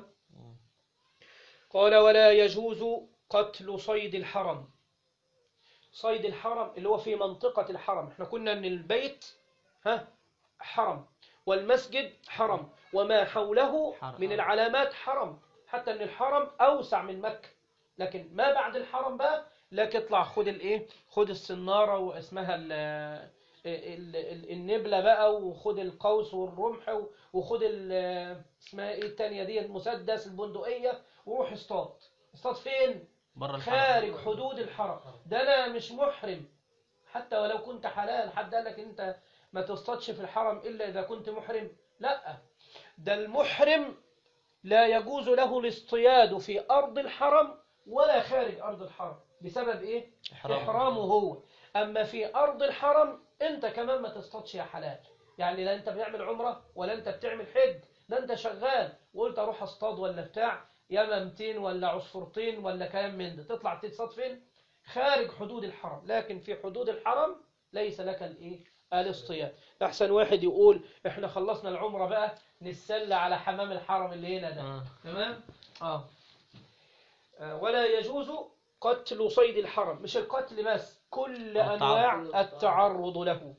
قال ولا يجوز قتل صيد الحرم صيد الحرم اللي هو في منطقة الحرم احنا كنا ان البيت ها حرم والمسجد حرم وما حوله حرم. من العلامات حرم حتى ان الحرم اوسع من مكة لكن ما بعد الحرم بقى لك اطلع خد الايه خد السنارة واسمها ال ال- ال- النبلة بقى وخد القوس والرمح و- وخد ال- اسمها ايه التانية دي المسدس البندقية وروح اصطاد اصطاد فين بره الحرم خارج حدود الحرم ده انا مش محرم حتى ولو كنت حلال حد قال لك انت ما تصطادش في الحرم الا اذا كنت محرم لا ده المحرم لا يجوز له الاصطياد في ارض الحرم ولا خارج ارض الحرم بسبب ايه إحرامه. احرامه هو اما في ارض الحرم انت كمان ما تصطادش يا حلال يعني لا انت بتعمل عمره ولا انت بتعمل حج ده انت شغال وقلت اروح اصطاد ولا بتاع يمامتين ولا عصفورتين ولا كلام من ده تطلع تصطاد فين خارج حدود الحرم لكن في حدود الحرم ليس لك الايه الاصطياد احسن واحد يقول احنا خلصنا العمره بقى نتسلى على حمام الحرم اللي هنا ده آه. تمام آه. آه ولا يجوز قتل صيد الحرم مش القتل بس كل التعرض. أنواع التعرض له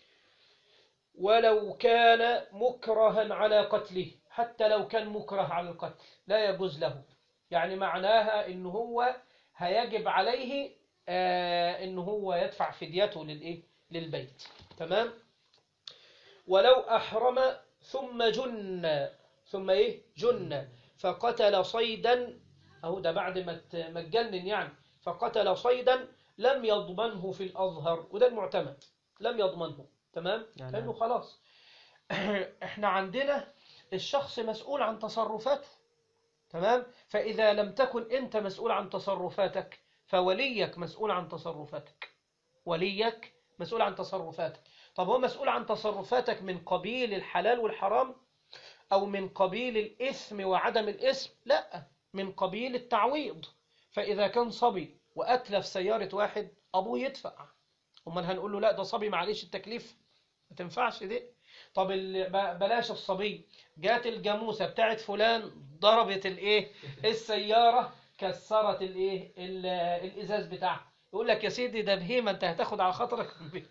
ولو كان مكرها على قتله حتى لو كان مكره على القتل لا يجوز له يعني معناها ان هو هيجب عليه آه ان هو يدفع فديته للايه للبيت تمام ولو أحرم ثم جن ثم إيه جن فقتل صيدا أهو ده بعد ما ت- ما اتجنن يعني فقتل صيدا لم يضمنه في الأظهر وده المعتمد لم يضمنه تمام يعني- لأنه خلاص احنا عندنا الشخص مسؤول عن تصرفاته تمام فإذا لم تكن أنت مسؤول عن تصرفاتك فوليك مسؤول عن تصرفاتك وليك مسؤول عن تصرفاتك طب هو مسؤول عن تصرفاتك من قبيل الحلال والحرام أو من قبيل الإثم وعدم الإثم لا من قبيل التعويض فإذا كان صبي وأتلف سيارة واحد أبوه يدفع أمال هنقول له لا ده صبي معلش التكليف ما تنفعش دي طب ال- ب- بلاش الصبي جات الجاموسة بتاعت فلان ضربت الايه السيارة كسرت الايه ال- الازاز بتاعها يقول لك يا سيدي ده بهيمة انت هتاخد على خاطرك من بي-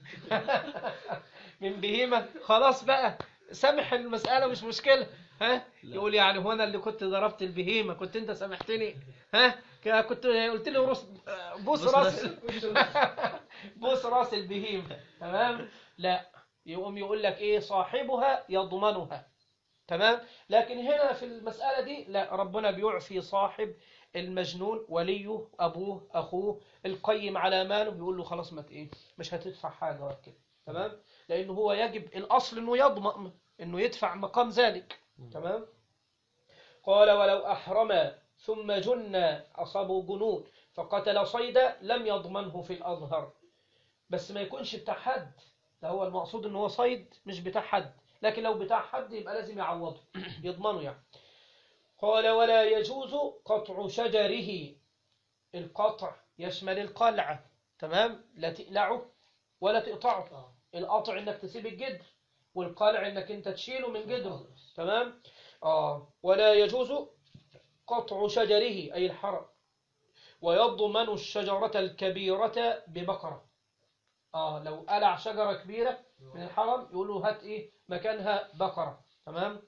من بهيمة خلاص بقى سامح المسألة مش مشكلة ها لا. يقول يعني هو انا اللي كنت ضربت البهيمة كنت انت سامحتني ها ك- كنت قلت لي روس بوس بوس راس راس. بوس راس البهيمة تمام لا يقوم يقول لك ايه صاحبها يضمنها تمام لكن هنا في المسألة دي لا ربنا بيعفي صاحب المجنون وليه أبوه أخوه القيم على ماله بيقول له خلاص ما ت- ايه مش هتدفع حاجة ولا كده تمام لأنه هو يجب الأصل إنه يضمن إنه يدفع مقام ذلك تمام قال ولو أحرم ثم جن أصابه جنون فقتل صيدا لم يضمنه في الأظهر بس ما يكونش بتاع حد ده هو المقصود ان هو صيد مش بتاع حد لكن لو بتاع حد يبقى لازم يعوضه يضمنه يعني قال ولا يجوز قطع شجره القطع يشمل القلع تمام لا تقلعه ولا تقطعه القطع انك تسيب الجدر والقلع انك انت تشيله من جدره تمام اه ولا يجوز قطع شجره اي الحرم ويضمن الشجرة الكبيرة ببقرة اه لو قلع شجرة كبيرة من الحرم يقول له هات ايه مكانها بقرة تمام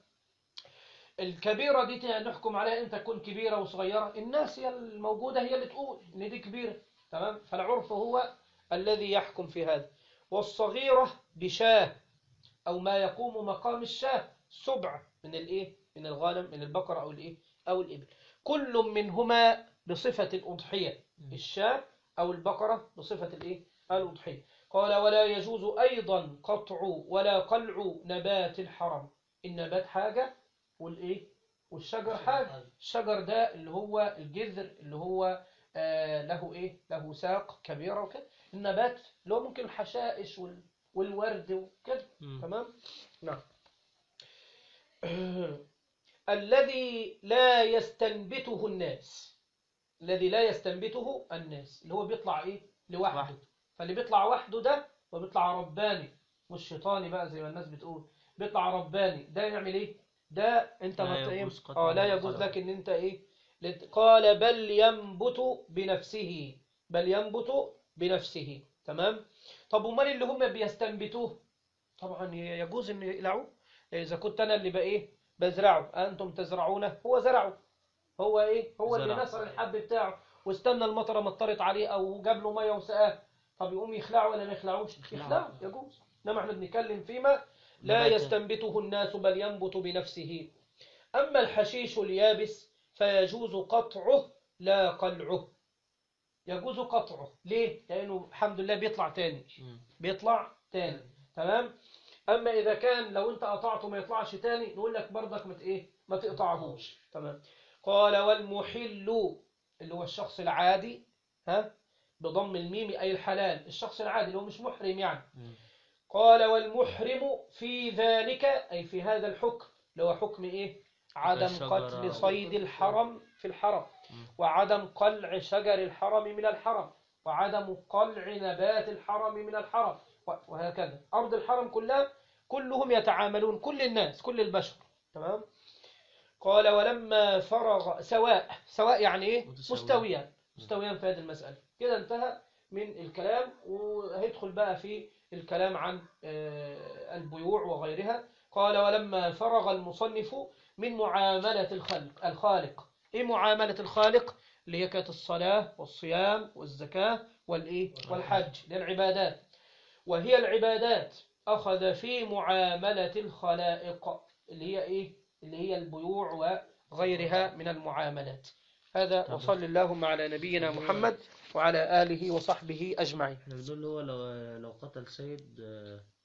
الكبيرة دي نحكم عليها امتى تكون كبيرة وصغيرة الناس هي الموجودة هي اللي تقول ان دي كبيرة تمام فالعرف هو الذي يحكم في هذا والصغيرة بشاه او ما يقوم مقام الشاه سبع من الايه من الغنم من البقرة او الايه او الابل كل منهما بصفة الأضحية الشاة أو البقرة بصفة الإيه؟ الأضحية قال ولا يجوز أيضا قطع ولا قلع نبات الحرم النبات حاجة والإيه؟ والشجر حاجة الشجر ده اللي هو الجذر اللي هو آه له إيه؟ له ساق كبيرة وكده النبات اللي هو ممكن الحشائش وال والورد وكده مم. تمام؟ نعم الذي لا يستنبته الناس الذي لا يستنبته الناس اللي هو بيطلع ايه لوحده واحد. فاللي بيطلع وحده ده هو بيطلع رباني مش شيطاني بقى زي ما الناس بتقول بيطلع رباني ده يعمل ايه ده انت لا ما ت- إيه؟ يجوز قطع اه لا ولا يجوز قلع. لك ان انت ايه لت- قال بل ينبت بنفسه بل ينبت بنفسه تمام طب امال اللي هم بيستنبتوه طبعا يجوز ان يقلعوه اذا كنت انا اللي بقى ايه بزرعه انتم تزرعونه هو زرعه هو ايه هو اللي زرع. نسر الحب بتاعه واستنى المطره مطرت عليه او جاب له ميه وسقاه طب يقوم يخلعه ولا ما يخلعوش يخلعه. يخلعه يجوز انما احنا بنتكلم فيما لا نباته. يستنبته الناس بل ينبت بنفسه اما الحشيش اليابس فيجوز قطعه لا قلعه يجوز قطعه ليه لانه الحمد لله بيطلع تاني مم. بيطلع تاني تمام اما اذا كان لو انت قطعته ما يطلعش تاني نقول لك برضك ما ت- ايه ما تقطعهوش تمام قال والمحل اللي هو الشخص العادي ها بضم الميم اي الحلال الشخص العادي اللي هو مش محرم يعني مم. قال والمحرم في ذلك أي في هذا الحكم اللي هو حكم إيه عدم الشجرة. قتل صيد الحرم في الحرم مم. وعدم قلع شجر الحرم من الحرم وعدم قلع نبات الحرم من الحرم و- وهكذا أرض الحرم كلها كلهم يتعاملون كل الناس كل البشر تمام قال ولما فرغ سواء سواء يعني ايه متساويان. مستويان مستويان في هذه المسألة كده انتهى من الكلام وهيدخل بقى في الكلام عن آه، البيوع وغيرها قال ولما فرغ المصنف من معاملة الخلق الخالق ايه معاملة الخالق اللي هي كانت الصلاة والصيام والزكاة والايه والحج للعبادات وهي العبادات أخذ في معاملة الخلائق اللي هي إيه؟ اللي هي البيوع وغيرها من المعاملات هذا طب. وصل اللهم على نبينا محمد وعلى آله وصحبه أجمعين احنا بنقول هو لو لو قتل سيد آه،